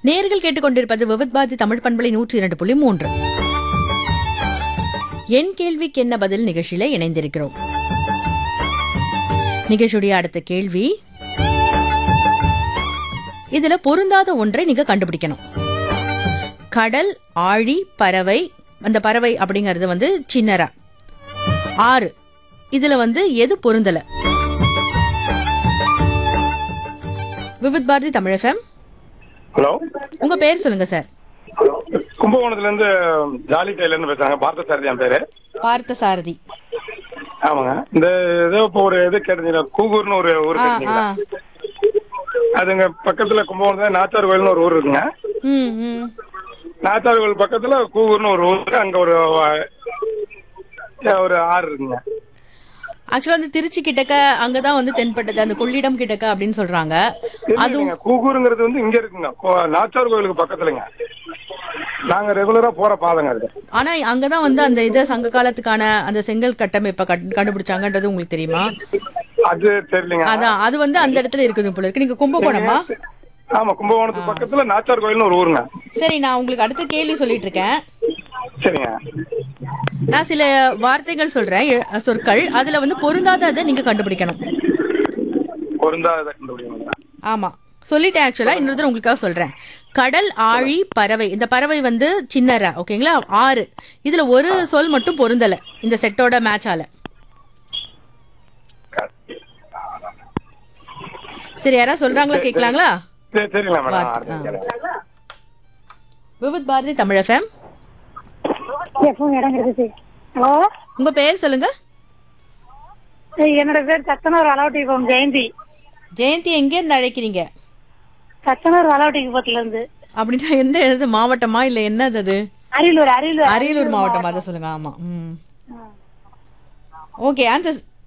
நேர்கள் கேட்டுக்கொண்டிருப்பது விவத்பாதி தமிழ் பண்பலை நூற்றி இரண்டு புள்ளி மூன்று என் கேள்விக்கு என்ன பதில் நிகழ்ச்சியில இணைந்திருக்கிறோம் நிகழ்ச்சியுடைய அடுத்த கேள்வி இதுல பொருந்தாத ஒன்றை நீங்க கண்டுபிடிக்கணும் கடல் ஆழி பறவை அந்த பறவை அப்படிங்கிறது வந்து சின்னரா ஆறு இதுல வந்து எது பொருந்தல விவித் பாரதி தமிழ் எஃப்எம் ஹலோ உங்க பேர் சொல்லுங்க சார் கும்பகோணத்துல இருந்து ஜாலி டைலர் இருந்து பேசுறாங்க பார்த்த சாரதி என் பேரு பார்த்த சாரதி ஆமாங்க இந்த ஏதோ இப்போ ஒரு இது கேட்டீங்களா கூகூர்னு ஒரு ஊர் ஆ கேட்டீங்களா ஆ அதுங்க பக்கத்துல கும்பகோணத்துல நாச்சார் கோயில்னு ஒரு ஊர் இருக்குங்க ம் ம் நாச்சார் கோயில் பக்கத்துல கூகூர்னு ஒரு ஊர் இருக்கு. அங்க ஒரு அஹ், ஒரு ஆறு இருக்குங்க ஆக்சுவலா வந்து திருச்சி கிட்டக்க அங்கதான் வந்து தென்பட்டது அந்த கொள்ளிடம் கிட்டக்க அப்படின்னு சொல்றாங்க அதுவும் இல்லைங்க, கூகூருங்கிறது வந்து இங்க இருக்குங்க கோ- நாச்சார் கோயிலுக்கு பக்கத்துலங்க நாங்க ரெகுலரா போற பாதைங்க அது ஆனா அங்கதான் வந்து அந்த இது சங்க காலத்துக்கான அந்த செங்கல் கட்டமைப்பை கண்டு- கண்டுபிடிச்சாங்கன்றது உங்களுக்கு தெரியுமா அது தெரியலங்க அதான் அது வந்து அந்த இடத்துல இருக்குது போல இருக்கு நீங்க கும்பகோணமா ஆமா கும்பகோணத்து பக்கத்துல நாச்சார் கோயில்னு ஒரு ஊருங்க சரி நான் உங்களுக்கு அடுத்த கேள்வி சொல்லிட்டு இருக்கேன் சரிங்க நான் சில வார்த்தைகள் சொல்றேன் எ- சொற்கள் அதுல வந்து பொருந்தாததை நீங்க கண்டுபிடிக்கணும் பொருந்தாத கண்டுபிடிங்க ஆமா சொல்லிட்டேன் ஆக்சுவலா இன்னொரு தடவை உங்களுக்காக சொல்றேன் கடல் ஆழி பறவை இந்த பறவை வந்து சின்னரா ஓகேங்களா ஆறு இதுல ஒரு சொல் மட்டும் பொருந்தல இந்த செட்டோட மேட்ச் ஆல சரி யாராவது சொல்றாங்களா கேட்கலாங்களா சரி சரிங்களா மேடம் வாட்- அடுத்து கேளுங்க. விவித் பாரதி தமிழ் எஃப்எம் எப்பவும் இடம் இருக்குது ஹலோ உங்க பேர் சொல்லுங்க என்னோட பேர் தச்சனூர் வளவட்டிக்குப்பம் ஜெயந்தி ஜெயந்தி எங்க இருந்து அழைக்கிறீங்க தச்சனூர் வளவட்டிக்குப்பத்துல இருந்து அப்படின்னா எந்த இது மாவட்டமா இல்ல என்னது அது அரியலூர் அரியலூர் அரியலூர் மாவட்டம் அதை சொல்லுங்க ஆமா ம் ஓகே ஆன்சர்